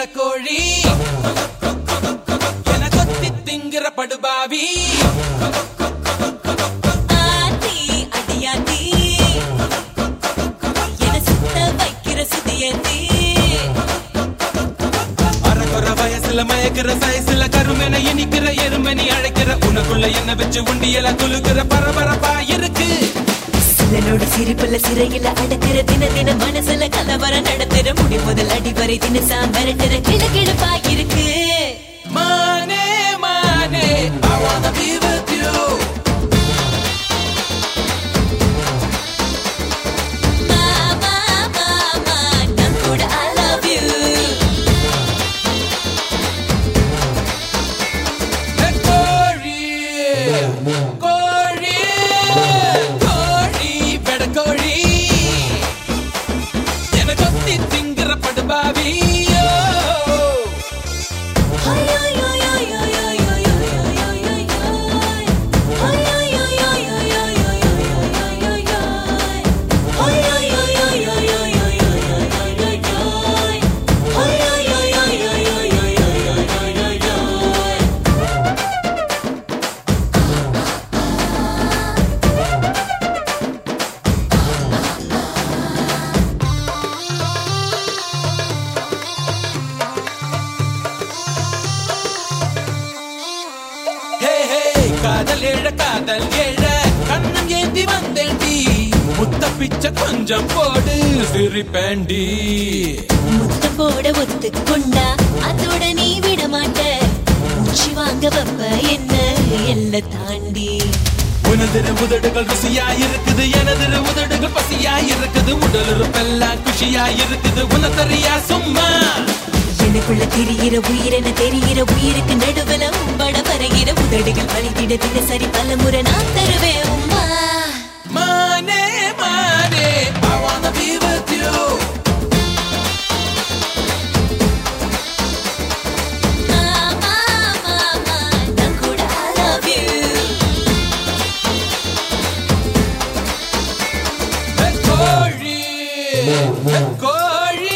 வெடக்கோழி என கொத்தி திங்கிற படுபாவி ஆத்தி அடியாத்தி என சுத்த வைக்கிற சுதியத்தி அறகுற வயசுல மயக்கிற சயசுல கருமென இனிக்கிற எருமெனி அழைக்கிற உனக்குள்ள என்ன வச்சு உண்டியல குலுக்கிற பரபரப்பா இருக்கு சிலனோட சிரிப்புல சிறையில அடக்கிற தின தின மனசுல கலவரம் நடத்துற முடி முதல் அடி வரை தினசா மிரட்டுற கிள கிழப்பா இருக்கு மானே மானே I wanna be with you மாமா மாமா நான் கூட I love you கோழி கோழி கோழி வெடக்கோழி என கொத்தி திங்கிற படுபாவி ஹே ஹே காதல் ஏழ காதல் ஏழ கண்ணம் ஏந்தி வந்தேண்டி முத்த பிச்சை கொஞ்சம் போடு சிரிப்பேண்டி முத்தம் போட ஒத்துக்கொண்டா அதோட நீ விட மாட்ட மூச்சு வாங்க வப்ப என்ன எல்ல தாண்டி உனதிரு உதடுகள் ருசியா இருக்குது எனதிரு உதடுகள் பசியா இருக்குது உடல் உறுப்பெல்லாம் குஷியா இருக்குது உனத்தறியா சும்மா எனக்குள்ள தெரிகிற உயிரென தெரிகிற உயிருக்கு நடுவுல உம்பட வருகிற உதடுகள் வலித்திட தினசரி பல முறை நான் தருவேன் உம்மா மானே மானே I wanna be with you மாமா மாமா நான் கூட I love you கோழி கோழி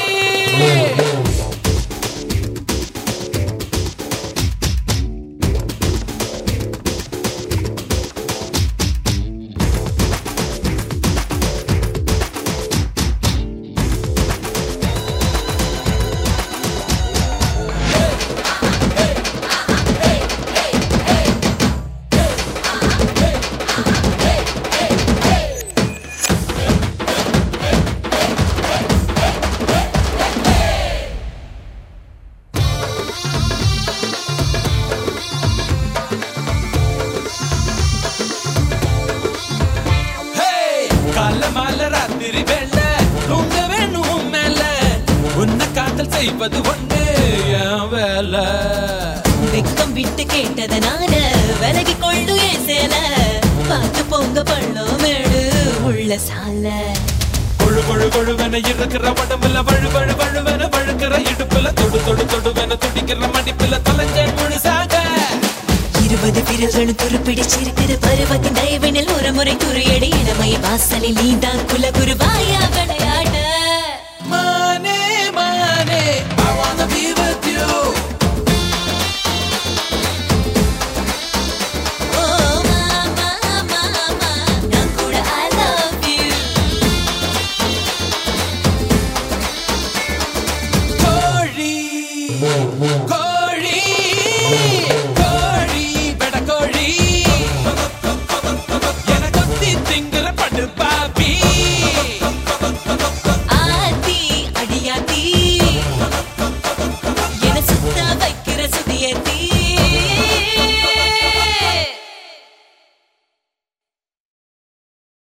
ஹே கால மால ராத்திரி வெள்ள தூங்க வேணும் உன் மேல உன்னை காதல் செய்வது ஒன்று என் வேலை வெக்கம் விட்டு கேட்டதனால விலகி கொள்ளு என் சேல பார்த்து பொங்க பள்ளம் மேடு உள்ள சால கொழு கொழு கொழுவென இருக்கிற உடம்புல வழு வழு வழுவென வழுக்கிற இடுப்புல தொடு தொடு தொடுவென துடிக்கிற மடிப்புல தொலைஞ்சேன் முழுசாக இருபது விரல்களும் துருப்பிடிச்சிருக்கிற பருவத்தின் தயவினில் ஒரு முறை துறையடி இளமைய வாசலில் நீதான் குலகுருவாயா